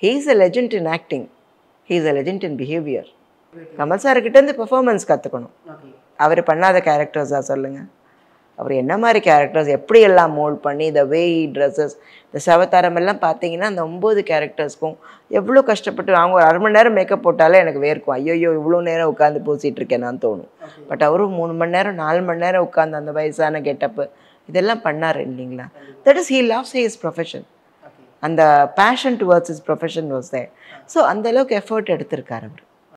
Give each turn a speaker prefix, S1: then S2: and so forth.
S1: he's a legend in acting he's a legend in behaviour Kamal சார்கிட்டேருந்து performance கற்றுக்கணும்
S2: okay
S1: அவர் பண்ணாத கேரக்டர்ஸாக சொல்லுங்கள் அவர் என்ன மாதிரி கேரக்டர்ஸ் எப்படி எல்லாம் மோல்ட் பண்ணி இந்த வே ட்ரெஸ்ஸஸ் இந்த சவதாரம் எல்லாம் பார்த்தீங்கன்னா அந்த ஒம்பது கேரக்டர்ஸ்க்கும் எவ்வளோ கஷ்டப்பட்டு அவங்க ஒரு அரை மணி நேரம் மேக்கப் போட்டாலே எனக்கு வேர்க்கும் ஐயோ இவ்வளோ நேரம் உட்காந்து பூசிட்டு இருக்கேனான்னு தோணும் பட் அவரும் மூணு மணி நேரம் நாலு மணி நேரம் உட்காந்து அந்த வயசான கெட்டப்பு இதெல்லாம் பண்ணார் இல்லைங்களா that is he loves his profession
S2: okay
S1: அந்த passion towards is profession was there so அந்த அளவுக்கு எஃபர்ட் எடுத்திருக்காரு அவர்